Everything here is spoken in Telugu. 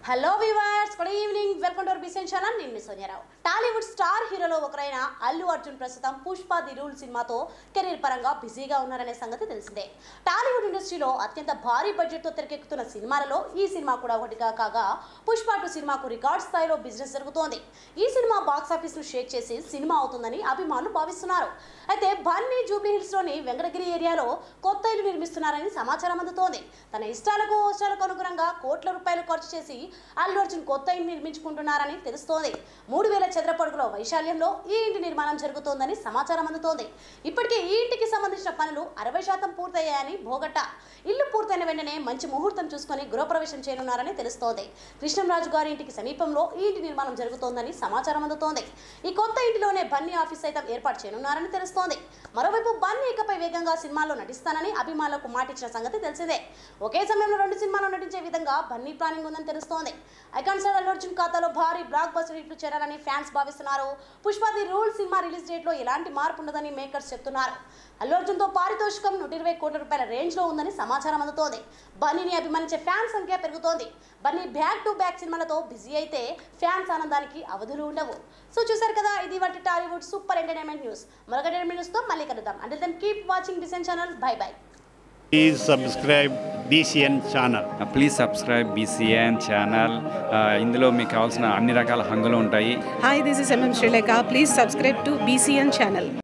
Hello viewers good evening welcome to our business channel నేను మీ సోనియారావు టాలీవుడ్ స్టార్ హీరోలో ఒకరైన అల్లు అర్జున్ ప్రస్తుతం పుష్ప ది రూల్ సినిమాతో కెరీర్ పరంగా బిజీగా ఉన్నారనే సంగతి తెలిసిందే టాలీవుడ్ ఇండస్ట్రీలో అత్యంత భారీ బడ్జెట్తో తెరకెక్కుతున్న సినిమాలలో ఈ సినిమా కూడా ఒకటిగా కాగా పుష్ప టూ సినిమాకు రికార్డ్ స్థాయిలో బిజినెస్ జరుగుతోంది ఈ సినిమా బాక్స్ ఆఫీస్ను షేక్ చేసి సినిమా అవుతుందని అభిమానులు భావిస్తున్నారు అయితే బన్నీ జూబ్లీ హిల్స్లోని వెంకటగిరి ఏరియాలో కొత్త ఇల్లు నిర్మిస్తున్నారని సమాచారం అందుతోంది తన ఇష్టాలకు ఇష్టాలకు అనుగుణంగా కోట్ల రూపాయలు ఖర్చు చేసి అల్లు అర్జున్ కొత్త ఇంటి నిర్మించుకుంటున్నారని తెలుస్తోంది మూడు వేల చదరపడుగుల వైశాల్యంలో ఈ ఇంటి నిర్మాణం జరుగుతోందని సమాచారం అందుతోంది ఇప్పటికే ఈ ఇంటికి సంబంధించిన పనులు అరవై శాతం పూర్తయ్యాయని భోగట్ట ఇల్లు పూర్తయిన వెంటనే మంచి ముహూర్తం చూసుకొని గృహప్రవేశం చేయనున్నారని తెలుస్తోంది కృష్ణంరాజు గారి ఇంటికి సమీపంలో ఈ ఇంటి నిర్మాణం జరుగుతోందని సమాచారం అందుతోంది ఈ కొత్త ఇంటిలోనే బన్నీ ఆఫీస్ సైతం ఏర్పాటు చేయనున్నారని తెలుస్తోంది మరోవైపు బన్నీ ఇకపై వేగంగా సినిమాల్లో నటిస్తానని అభిమానులకు మాటిచ్చిన సంగతి తెలిసిందే ఒకే సమయంలో రెండు సినిమాలు నటించే విధంగా బన్నీ ప్లానింగ్ ఉందని తెలుస్తోంది ఐకాన్ స్టార్ అల్లు అర్జున్ ఖాతాలో భారీ బ్లాక్ బస్టర్ హిట్లు చేరాలని ఫ్యాన్స్ భావిస్తున్నారు Pushpa the rule cinema release date లో ఎలాంటి మార్పు ఉండదని మేకర్స్ చెప్తున్నారు అల్లు అర్జున్ తో పారితోషికం నూట ఇరవై కోట్ల రూపాయల రేంజ్ లో ఉందని సమాచారం అందుతోంది బన్నీని అభిమానించే ఫ్యాన్స్ సంఖ్య పెరుగుతోంది బన్నీ బ్యాక్ టు బ్యాక్ సినిమాలతో బిజీ అయితే ఫ్యాన్స్ ఆనందానికి అవధులు ఉండవు సో చూసారు కదా ఇది వాటి టాలీవుడ్ సూపర్ ఎంటర్టైన్మెంట్ న్యూస్ మరొక ఎంటర్టైన్మెంట్ న్యూస్ తో మళ్ళీ కలుద్దాం అంటే then keep watching DCN channel bye bye Please subscribe DCN channel. Please subscribe BCN channel ఇందులో మీకు కావాల్సిన అన్ని రకాల హంగులు ఉంటాయి Hi, this is MM Sri Lanka. Please subscribe to BCN channel.